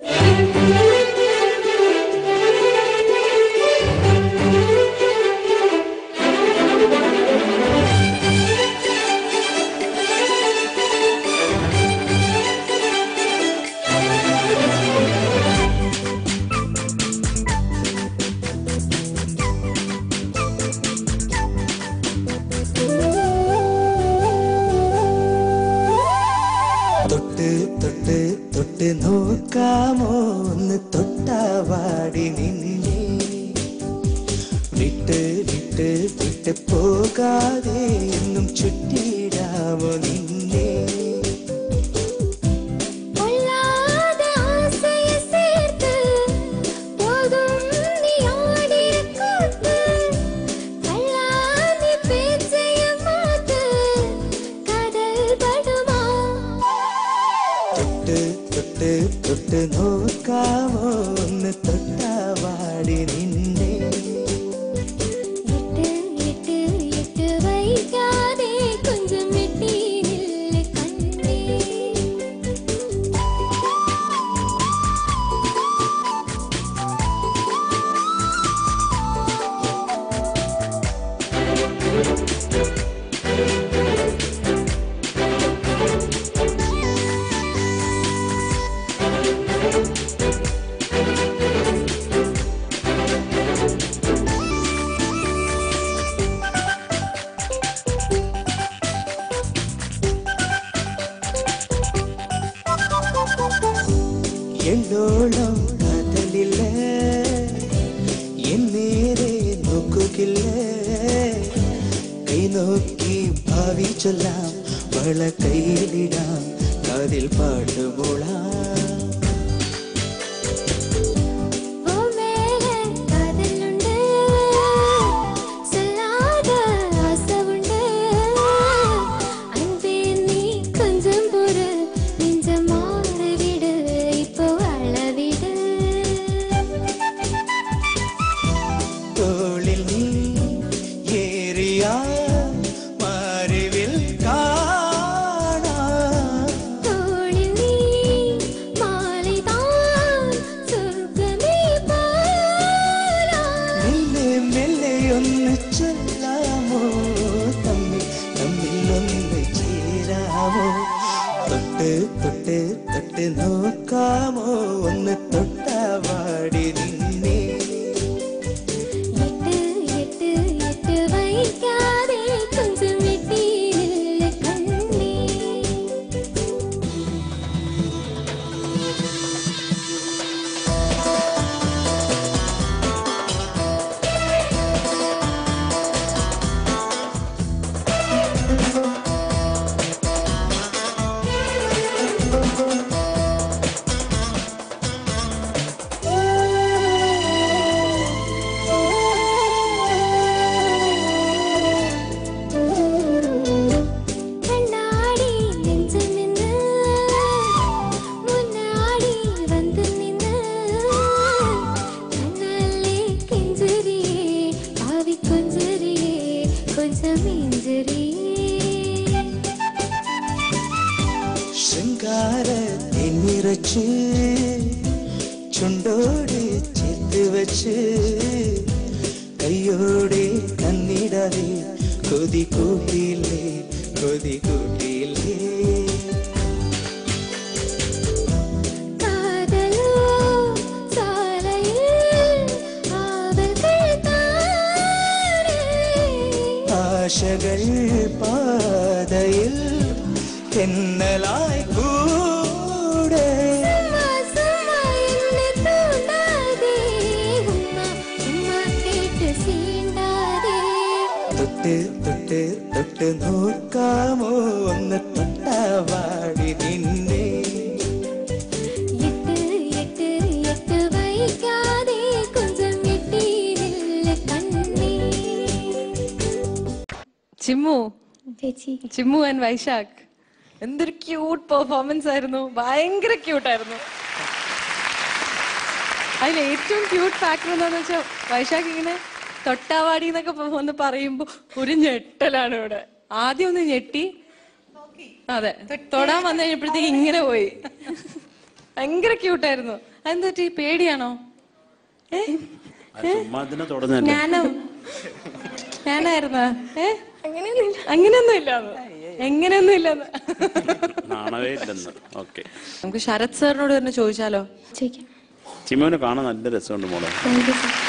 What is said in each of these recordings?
തൊട്ട് തൊട്ട് തൊട്ട് നോക്കാമോ ഒന്ന് തൊട്ടാവാടി നിന്നെ വിട്ട് വിട്ട് വിട്ട് പോകാതെ എന്നും ചുറ്റിയിടാമോ നിന്നെ பொல்லாத ஆசையை சேர்த்து போதும் நீ ஆடிய கூத்து கல்லாதி பேச்சைய மாத்து காதல் படுமா തൊട്ട് തൊട്ട് തൊട്ട് നോക്കാമോ ഒന്ന് തൊട്ടാവാടി നിന്നെ எட்டு எட்டு எட்டு வைக்காதே கொஞ்சம் எட்டி நில்லு கண்ணே എന്നോളം കാതലില്ല എന്നേരെ നോക്കുകയില്ല കൈ നോക്കി ഭാവി ചൊല്ലാം വള കയ്യിലിടാം കാതിൽ പാട്ടുമോളാം ஓ மேல காதல் உண்டு சொல்லாத ஆசை உண்டு அன்பே நீ கொஞ்சம் பொறு நெஞ்சம் மாறு விடு இப்போ அளவிடு തോളിൽ നീ ഏറിയാ മാറിവിൽ കാണാം தோளில் நீ மாலைதான் சொர்க்கமே போலாம் മെല്ലെ മെല്ലെ ഒന്ന് ചൊല്ലാമോ തമ്മിൽ തമ്മിൽ ഒന്ന് ചേരാമോ തൊട്ട് തൊട്ട് തൊട്ട് നോക്കാമോ ഒന്ന് തൊട്ടാവാടി നിന്നെ எட்டு எட்டு எட்டு வைக்காதே கொஞ்சம் எட்டி நில்லு கண்ணே கண்ணாடி நெஞ்சில் நின்று முன்னாடி வந்து நின்று கண்ணாலே கெஞ்சுறியே பாவி கொஞ்சுறியே கொஞ்சம் இஞ்சுறியே ശൃംഗാര നിറച്ച് ചുണ്ടോട് ചേർത്ത് വെച്ച് കയ്യോടെ തന്നിടാതെ കൊതി കൂട്ടിയില്ലേ കൊതി കൂട്ടിയില്ലേ காதலோ சாலையில் ஆவல்கள் தானே ആശകൾ പാതയിൽ തെന്നലായി കൂടെ சும்மா சும்மா என்னை தூண்டாதே உம்மா உம்மா கேட்டு சீண்டாதே തൊട്ട് തൊട്ട് തൊട്ട് നോക്കാമോ ഒന്ന് തൊട്ടാവാടി നിന്നെ எட்டு எட்டு எட்டு வைக்காதே கொஞ்சம் எட்டி நில்லு கண்ணே ചിമ്മു ചേച്ചി ചിമ്മു ആൻഡ് വൈശാഖ് എന്തൊരു ക്യൂട്ട് പെർഫോമൻസ് ആയിരുന്നു ഭയങ്കര ക്യൂട്ടായിരുന്നു അതിൽ ഏറ്റവും ക്യൂട്ട് ഫാക്ടർ എന്താന്ന് വെച്ചാൽ വൈശാഖ് ഇങ്ങനെ തൊട്ടാവാടി എന്നൊക്കെ പ- വന്ന് പറയുമ്പോ ഒരു ഞെട്ടലാണ് ഇവിടെ ആദ്യം ഒന്ന് ഞെട്ടി അതെ തൊടാൻ വന്നു കഴിഞ്ഞപ്പോഴത്തേക്ക് ഇങ്ങനെ പോയി ഭയങ്കര ക്യൂട്ടായിരുന്നു അതെന്താ പറ്റി? പേടിയാണോ ഏ അത് ചുമ്മാ ഇതിനെ തുടർന്നല്ലേ ജ്ഞാനം ഞാനായിരുന്ന ഏ അങ്ങനെയൊന്നും ഇല്ലാന്ന് എങ്ങനെയൊന്നും ഇല്ലെന്ന് നാണവേ ഇല്ലെന്ന് ഓക്കെ നമുക്ക് ശരത് സാറിനോട് തന്നെ ചോദിച്ചാലോ ചോദിക്കാം ചിമ്മുവിനെ കാണാൻ നല്ല രസമുണ്ട് മോളെ താങ്ക് യു സർ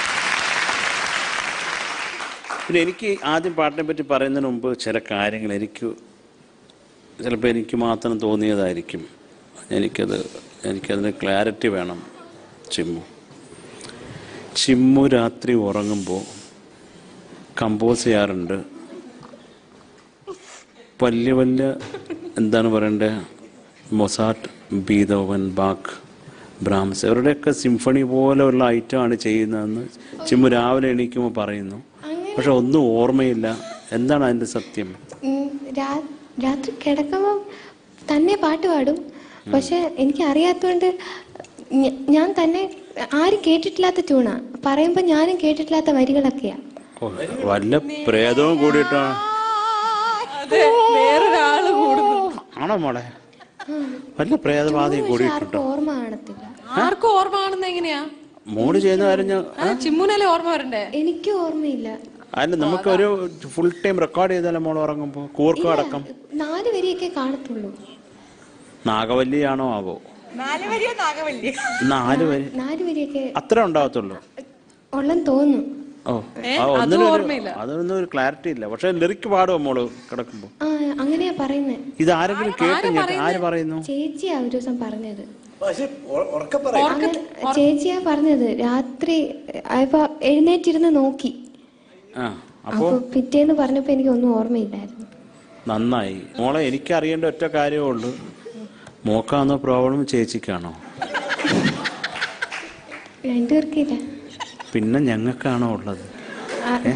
പിന്നെ എനിക്ക് ആദ്യം പാട്ടിനെ പറ്റി പറയുന്നതിന് മുമ്പ് ചില കാര്യങ്ങൾ എനിക്ക് ചിലപ്പോൾ എനിക്ക് മാത്രം തോന്നിയതായിരിക്കും എനിക്കത് എനിക്കതിന് ക്ലാരിറ്റി വേണം ചിമ്മു ചിമ്മു രാത്രി ഉറങ്ങുമ്പോൾ കമ്പോസ് ചെയ്യാറുണ്ട് വലിയ വലിയ എന്താണ് പറയണ്ടേ മൊസാട്ട് ബീതോവൻ ബാക്ക് ബ്രാഹ്ംസ് ഇവരുടെയൊക്കെ സിംഫണി പോലെയുള്ള ഐറ്റമാണ് ചെയ്യുന്നതെന്ന് ചിമ്മു രാവിലെ എണീക്കുമ്പോൾ പറയുന്നു പക്ഷെ ഒന്നും ഓർമ്മയില്ല എന്താണ് അതിൻ്റെ സത്യം ഉം, രാ- രാത്രി കിടക്കുമ്പോൾ തന്നെ പാട്ട് പാടും പക്ഷെ എനിക്ക് അറിയാത്തതുകൊണ്ട് ഞ- ഞാൻ തന്നെ ആരും കേട്ടിട്ടില്ലാത്ത ട്യൂണാ പറയുമ്പോൾ ഞാനും കേട്ടിട്ടില്ലാത്ത വരികളൊക്കെയാ ഓ, വല്ല പ്രേതവും കൂടിയിട്ടാണ് അതെ വേറൊരാള് കൂടുന്നു ആണോ മോളെ വല്ല പ്രേതബാധയും പക്ഷെ കൂടിയിട്ടുണ്ടോ ആർക്കും ഓർമ്മ കാണത്തില്ല ആർക്കും ഓർമ്മ കാണുന്ന എങ്ങനെയാ മോള് ചെയ്യുന്ന കാര്യം ഞാൻ ആ ചിമ്മുനല്ലേ ഓർമ്മ വരണ്ടേ എനിക്ക് ഓർമ്മയില്ല അല്ല നമുക്കൊരു ഫുൾ ടൈം റെക്കോർഡ് ചെയ്താലോ മോൾ ഉറങ്ങുമ്പോൾ കൂർക്കം അടക്കം നാല് വരിയൊക്കെ കാണത്തുള്ളൂ നാഗവല്ലിയാണോ ആവോ നാല് വരിയോ നാഗവല്ലി നാല് വരി നാല് വരിയൊക്കെ അത്ര ഉണ്ടാവത്തുള്ളൂ ഉള്ളെന്ന് തോന്നുന്നു ഓ ഏ, ആ, അതും ഒന്നിനും ഒരു- ഓർമ്മയില്ല. അതൊന്നും ഒരു ക്ലാരിറ്റി ഇല്ല പക്ഷെ ലിറിക്ക് പാടുമോ മോള് കിടക്കുമ്പോ ആ അങ്ങനെയാ പറയുന്നത് ഇത് ആരെങ്കിലും കേട്ട് ഞെട്ടി- ആര് പറയുന്നു ചേച്ചിയാ ഒരു ദിവസം പറഞ്ഞത് പക്ഷെ ഉറക്കെ പറ അങ്ങനെ ചേച്ചിയാ പറഞ്ഞത് രാത്രി ആയപ്പോ എഴുന്നേറ്റിരുന്ന് നോക്കി ആ അപ്പോ അപ്പൊ പിറ്റേന്ന് പറഞ്ഞപ്പോ എനിക്ക് ഒന്നും ഓർമ്മയില്ലായിരുന്നു നന്നായി മോളെ എനിക്ക് അറിയേണ്ട ഒറ്റ കാര്യമേ ഉള്ളൂ മോക്കാണോ പ്രോബ്ലം ചേച്ചിക്കാണോ രണ്ടുപേർക്കില്ല പിന്നെ ഞങ്ങൾക്കാണോ ഉള്ളത് ഏ?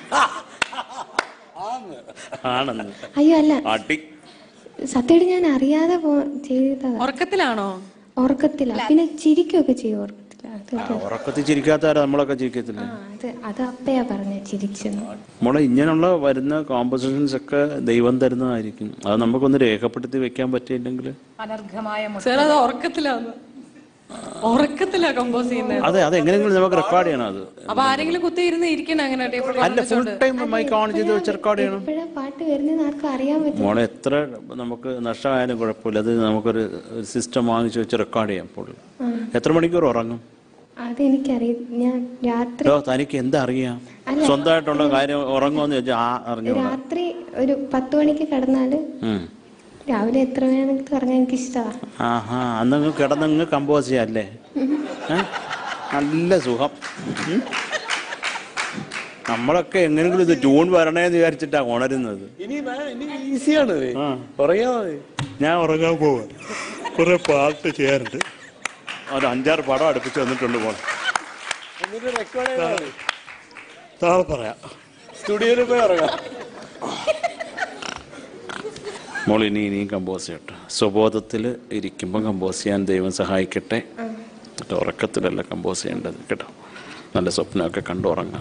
ആണെന്ന് അയ്യോ അല്ല അടി സത്യമായിട്ട് ഞാൻ അറിയാതെ പോ ചെയ്തതാ ഉറക്കത്തിലാണോ ഉറക്കത്തില്ല പിന്നെ ചിരിക്കുകയൊക്കെ ചെയ്യും ഉറക്കത്തില്ല അത് ആ, ഉറക്കത്തിൽ ചിരിക്കാത്തവരെ നമ്മളൊക്കെ ചിരിക്കത്തില്ല ആ, അത് അത് അപ്പയാ പറഞ്ഞ ചിരിച്ചെന്ന് മോളെ ഇങ്ങനെയുള്ള വരുന്ന കോമ്പസിഷൻസ് ഒക്കെ ദൈവം തരുന്നതായിരിക്കും അത് നമുക്കൊന്ന് രേഖപ്പെടുത്തി വെക്കാൻ പറ്റിയില്ലെങ്കിൽ അനർഘമായ മുട്ട സാർ അത് ഉറക്കത്തിലാന്ന് ഉറക്കത്തിലാ കമ്പോസ് ചെയ്യുന്നത് അതെ അത് എങ്ങനെയെങ്കിലും നമുക്ക് റെക്കോർഡ് ചെയ്യണം അത് അപ്പൊ ആരെങ്കിലും കുത്തി ഇരുന്ന് ഇരിക്കണം അങ്ങനെ ടേപ്പ് അല്ല ഫുൾ ടൈം മൈക്ക് ഓൺ ചെയ്ത് വെച്ച് റെക്കോർഡ് ചെയ്യണം എപ്പോഴാ പാട്ട് വരുന്നതെന്ന് ആർക്കും അറിയാൻ പറ്റും മോളെ എത്ര നമുക്ക് നഷ്ടമായാലും കുഴപ്പമില്ല അത് നമുക്കൊരു സിസ്റ്റം വാങ്ങിച്ചു വെച്ച് റെക്കോർഡ് ചെയ്യാം ഇപ്പോൾ എത്ര മണിക്കൂർ ഉറങ്ങും അതെനിക്കറിയാം ഞാൻ രാത്രി ഓ തനിക്ക് എന്താ അറിയാം സ്വന്തമായിട്ടുള്ള കാര്യം ഉറങ്ങുമെന്ന് ചോദിച്ചാൽ ആ അറിഞ്ഞോളാം രാത്രി ഒരു പത്ത് മണിക്ക് കിടന്നാല് ഉം. രാവിലെ എത്ര വേണമെങ്കിലും ഇറങ്ങാൻ എനിക്ക് ഇഷ്ടമാണ് ആഹാ അന്നങ്ങ് കിടന്നങ്ങ് കമ്പോസ് ചെയ്യാല്ലേ ഏ? നല്ല സുഖം ഉം. നമ്മളൊക്കെ എങ്ങനെങ്കിലും ഇത് ജൂൺ വരണേന്ന് വിചാരിച്ചിട്ടാ ഉണരുന്നത് ഇനി വേ- ഇനി ഈസിയാണ് പറയാ മതി ഞാൻ ഉറങ്ങാൻ പോവാ കുറെ പാട്ട് ചെയ്യാറുണ്ട് ഒരു അഞ്ചാറ് പടം അടുപ്പിച്ച് വന്നിട്ടുണ്ട് പോണം എന്നിട്ട് റെക്കോർഡ് ചെയ്താൽ മതി നാളെ പറയാം സ്റ്റുഡിയോയിൽ പോയി ഇറങ്ങാം മോൾ ഇനി ഇനിയും കമ്പോസ് ചെയ്യട്ടെ സ്വബോധത്തിൽ ഇരിക്കുമ്പോൾ കമ്പോസ് ചെയ്യാൻ ദൈവം സഹായിക്കട്ടെ എന്നിട്ട് ഉറക്കത്തിലല്ല കമ്പോസ് ചെയ്യേണ്ടത് കേട്ടോ നല്ല സ്വപ്നമൊക്കെ കണ്ടു ഉറങ്ങാം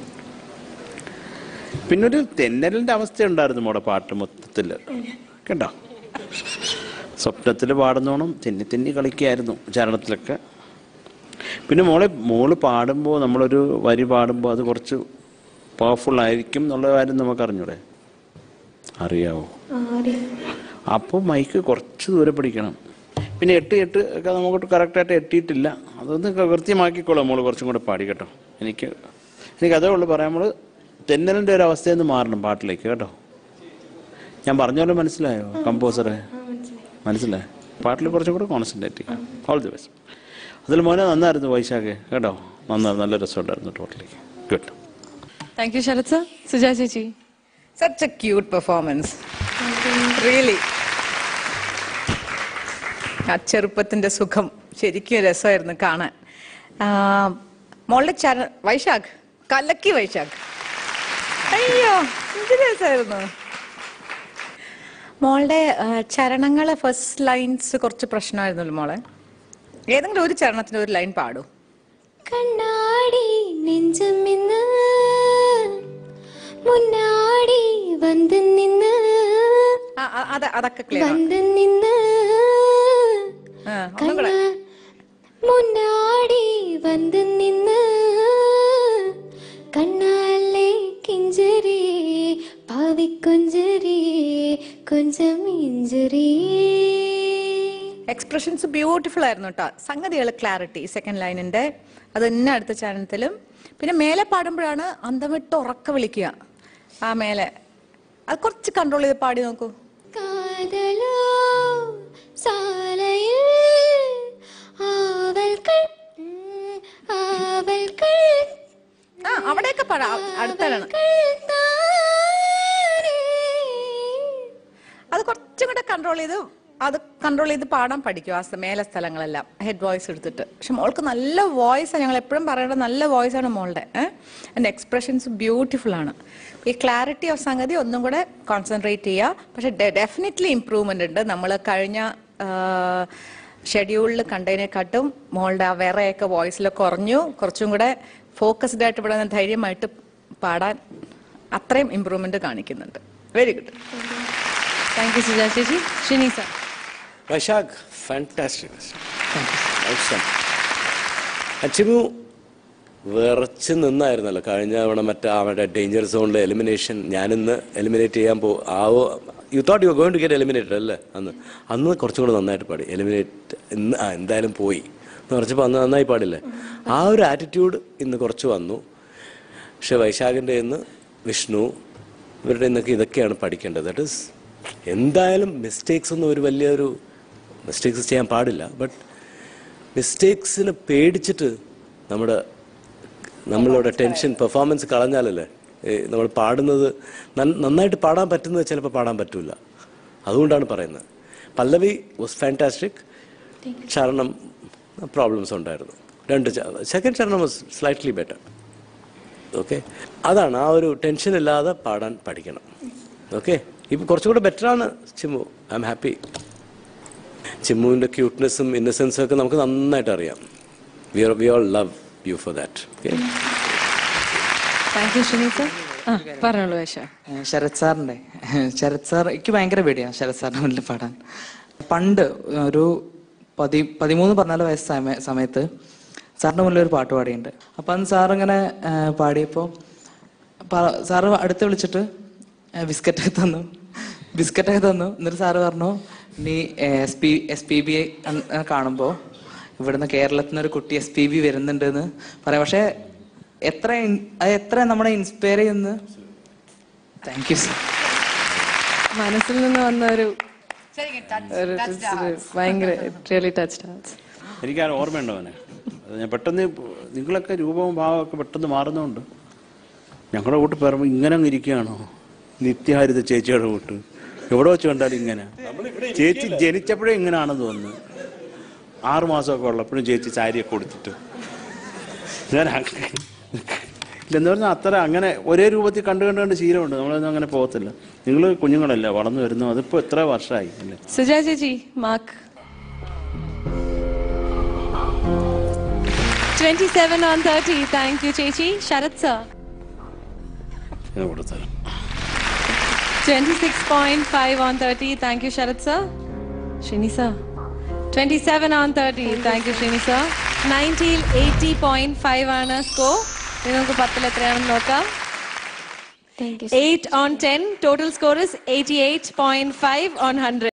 പിന്നെ ഒരു തെന്നലിൻ്റെ അവസ്ഥ ഉണ്ടായിരുന്നു മോടെ പാട്ട് മൊത്തത്തിൽ കേട്ടോ സ്വപ്നത്തിൽ പാടുന്നോണം തെന്നി തെന്നി കളിക്കായിരുന്നു ചരണത്തിലൊക്കെ പിന്നെ മോളെ മോള് പാടുമ്പോൾ നമ്മളൊരു വരി പാടുമ്പോൾ അത് കുറച്ച് പവർഫുൾ ആയിരിക്കും എന്നുള്ള കാര്യം നമുക്ക് അറിഞ്ഞൂടെ അറിയാവോ ആ, അറിയാം അപ്പോൾ മൈക്ക് കുറച്ച് ദൂരെ പിടിക്കണം പിന്നെ എട്ട് എട്ട് ഒക്കെ നമുക്ക് കറക്റ്റായിട്ട് എട്ടിയിട്ടില്ല അതൊന്ന് കൃത്യമാക്കിക്കോളാം നമ്മൾ കുറച്ചും കൂടെ പാടി കേട്ടോ എനിക്ക് എനിക്ക് അതേ ഉള്ളൂ പറയാം നമ്മൾ തെന്നലിൻ്റെ ഒരു അവസ്ഥയിൽ നിന്ന് മാറണം പാട്ടിലേക്ക് കേട്ടോ ഞാൻ പറഞ്ഞ പോലെ മനസ്സിലായോ കമ്പോസറെ മനസ്സിലായോ പാട്ടിൽ കുറച്ചും കൂടെ കോൺസെൻട്രേറ്റ് ചെയ്യാം ഓൾ ദി ബെസ്റ്റ് അതിൽ മോനെ നന്നായിരുന്നു വൈശാഖെ കേട്ടോ നന്നായിരുന്നു നല്ല രസമുണ്ടായിരുന്നു ടോട്ടലിക്ക് good thank you Sarath sir Suja ചേച്ചി such a cute performance really ആ ചെറുപ്പത്തിന്റെ സുഖം ശരിക്കും രസമായിരുന്നു കാണാൻ ആ, മോളുടെ ചര വൈശാഖ് കലക്കി വൈശാഖ് അയ്യോ എന്ത് രസമായിരുന്നു മോളുടെ ആ, ചരണങ്ങളെ ഫസ്റ്റ് ലൈൻസ് കുറച്ച് പ്രശ്നമായിരുന്നല്ലോ മോളെ ഏതെങ്കിലും ഒരു ചരണത്തിന് ഒരു ലൈൻ പാടൂ கண்ணாடி நெஞ்சம் என்ன முன்னாடி வந்து நின்னு ആ, ആ, അത് അതൊക്കെ ക്ലിയർ வந்து நின்னு ഒന്നും കൂടെ கண்ண മുന്നാടി വന്ന് നിന്ന് കണ്ണാലെ കിഞ്ചരി പാവിക്കൊഞ്ചരി കൊഞ്ചം ഇഞ്ചരി എക്സ്പ്രഷൻസ് ബ്യൂട്ടിഫുൾ ആയിരുന്നു കേട്ടോ സംഗതികൾ ക്ലാരിറ്റി സെക്കൻഡ് ലൈനിന്റെ അത് തന്നെ അടുത്ത ചരണത്തിലും പിന്നെ മേലെ പാടുമ്പോഴാണ് അന്തം വിട്ട് ഉറക്ക വിളിക്കുക ആ മേലെ അത് കുറച്ച് കൺട്രോൾ ചെയ്ത് പാടി നോക്കൂ കാതലോ സാലയിൽ ആവൽക്കൾ ഉം, ആവൽക്കൾ ആ അവിടെയൊക്കെ പാടാം അടുത്താണ് അത് കുറച്ചും കൂടെ കൺട്രോൾ ചെയ്ത് അത് കൺട്രോൾ ചെയ്ത് പാടാൻ പഠിക്കും ആ സ്ഥ- മേലെ സ്ഥലങ്ങളെല്ലാം ഹെഡ് വോയിസ് എടുത്തിട്ട് പക്ഷെ മോൾക്ക് നല്ല വോയിസ് ഞങ്ങൾ എപ്പോഴും പറയേണ്ടത് നല്ല വോയിസ് ആണ് മോളുടെ എൻ്റെ എക്സ്പ്രഷൻസ് ബ്യൂട്ടിഫുൾ ആണ് ഈ ക്ലാരിറ്റി ഓഫ് സംഗതി ഒന്നും കൂടെ കോൺസെൻട്രേറ്റ് ചെയ്യുക പക്ഷെ ഡെഫിനറ്റ്ലി ഇമ്പ്രൂവ്മെന്റ് ഉണ്ട് നമ്മൾ കഴിഞ്ഞ ഷെഡ്യൂളിൽ കണ്ടതിനെക്കാട്ടും മോളുടെ ആ വിറയൊക്കെ വോയിസിൽ കുറഞ്ഞു കുറച്ചും കൂടെ ഫോക്കസ്ഡ് ആയിട്ട് ഇവിടെ നിന്ന് ധൈര്യമായിട്ട് പാടാൻ അത്രയും ഇമ്പ്രൂവ്മെന്റ് കാണിക്കുന്നുണ്ട് very good thank you Suja ചേച്ചി ഷിനി സാർ വൈശാഖ് ഫാന്റാസ്റ്റിക് അച്ഛമു വിറച്ച് നിന്നായിരുന്നല്ലോ കഴിഞ്ഞ തവണ മറ്റേ അവരുടെ ഡേഞ്ചർ സോണിലെ എലിമിനേഷൻ ഞാനിന്ന് എലിമിനേറ്റ് ചെയ്യാൻ പോ ആവോ you thought you going to get eliminated അല്ലേ അന്ന് അന്ന് കുറച്ചും കൂടെ നന്നായിട്ട് പാടി എലിമിനേറ്റ് ഇന്ന് ആ എന്തായാലും പോയി എന്ന് പറഞ്ഞപ്പോൾ അന്ന് നന്നായി പാടില്ലേ ആ ഒരു ആറ്റിറ്റ്യൂഡ് ഇന്ന് കുറച്ച് വന്നു പക്ഷെ വൈശാഖിൻ്റെ ഇന്ന് വിഷ്ണു ഇവരുടെ ഇന്നൊക്കെ ഇതൊക്കെയാണ് പഠിക്കേണ്ടത് ദറ്റ് ഇസ് എന്തായാലും മിസ്റ്റേക്സ് ഒന്നും ഒരു വലിയൊരു മിസ്റ്റേക്സ് ചെയ്യാൻ പാടില്ല ബട്ട് മിസ്റ്റേക്സിനെ പേടിച്ചിട്ട് നമ്മുടെ നമ്മളുടെ ടെൻഷൻ പെർഫോമൻസ് കളഞ്ഞാലല്ലേ ഏ, നമ്മൾ പാടുന്നത് നന്ന- നന്നായിട്ട് പാടാൻ പറ്റുന്നത് ചിലപ്പോൾ പാടാൻ പറ്റില്ല അതുകൊണ്ടാണ് പറയുന്നത് pallavi was fantastic charanam problems ഉണ്ടായിരുന്നു രണ്ട് സെക്കൻഡ് ചരണം വാസ് സ്ലൈറ്റ്ലി ബെറ്റർ ഓക്കെ അതാണ് ആ ഒരു ടെൻഷൻ ഇല്ലാതെ പാടാൻ പഠിക്കണം ഓക്കെ ഇപ്പം കുറച്ചുകൂടെ ബെറ്ററാണ് ചിമ്മു ഐ എം ഹാപ്പി ചിമ്മുവിൻ്റെ ക്യൂട്ട്നെസ്സും ഇന്നസെൻസും ഒക്കെ നമുക്ക് നന്നായിട്ട് അറിയാം we are we all love you for that okay thank you Shini sir ആ പറഞ്ഞോളൂ വൈശ ഏഹ് ശരത് സാറിന്റെ ശരത് സാർ എനിക്ക് ഭയങ്കര പേടിയാണ് ശരത് സാറിന്റെ മുന്നിൽ പാടാൻ പണ്ട് ഒരു പതി പതിമൂന്ന് പതിനാല് വയസ്സ് സമയ സമയത്ത് സാറിന്റെ മുന്നിൽ ഒരു പാട്ട് പാടിയിട്ടുണ്ട് അപ്പൊ അന്ന് സാർ ഇങ്ങനെ ഏഹ് പാടിയപ്പോ പ- സാറ് അടുത്ത് വിളിച്ചിട്ട് ഏഹ് ബിസ്ക്കറ്റൊക്കെ തന്നു ബിസ്ക്കറ്റൊക്കെ തന്നു എന്നിട്ട് സാറ് പറഞ്ഞു നീ S P S P B കാണുമ്പോൾ ഇവിടുന്ന് കേരളത്തിൽ നിന്ന് ഒരു കുട്ടി എസ് പി ബി വരുന്നുണ്ട് എന്ന് പറയാം പക്ഷെ എത്ര ഇൻ- അത് എത്ര നമ്മളെ ഇൻസ്പയർ ചെയ്യുന്ന താങ്ക് യു സർ മനസ്സിൽ നിന്ന് വന്ന ഒരു ഒരു ഒരു ഭയങ്കര റിയലി ടച്ച് എനിക്ക് ആ ഓർമ്മയുണ്ടോ അവനെ അത് ഞാൻ പെട്ടെന്ന് നിങ്ങളൊക്കെ രൂപവും ഭാവമൊക്കെ പെട്ടെന്ന് മാറുന്നതുകൊണ്ട് ഞങ്ങളുടെ കൂട്ട് പറയുമ്പോൾ ഇങ്ങനെ അങ്ങ് ഇരിക്കുകയാണോ നിത്യഹരിത ചേച്ചിയുടെ കൂട്ട് എവിടെ വെച്ച് കണ്ടാലും ഇങ്ങനെ ചേച്ചി ജനിച്ചപ്പോഴേ ഇങ്ങനെയാണെന്ന് തോന്നുന്നു ആറ് മാസമൊക്കെ ഉള്ളപ്പോഴും ചേച്ചി സാരിയൊക്കെ കൊടുത്തിട്ട് ഞാൻ അങ്ങ- ഇല്ലെന്ന് പറഞ്ഞാൽ അത്ര അങ്ങനെ ഒരേ രൂപത്തിൽ കണ്ടു കണ്ട് കണ്ട് ശീലമുണ്ട് നമ്മളൊന്നും അങ്ങനെ പോകത്തില്ല നിങ്ങൾ കുഞ്ഞുങ്ങളല്ല വളർന്നു വരുന്നു അതിപ്പോൾ എത്ര വർഷമായി അല്ലേ സുജാ ചേച്ചി mark twenty seven on thirty thank you ചേച്ചി ശരത് സർ ഇത് കൊടുത്തരാം twenty six point five on thirty thank you Sarath sir Shini sir twenty seven on thirty thank you Shini sir nineteen eighty point five ആണ് സ്കോർ നിങ്ങൾക്ക് പത്തിൽ എത്രയാണെന്ന് നോക്കാം thank you eight on ten total score is eighty eight point five on hundred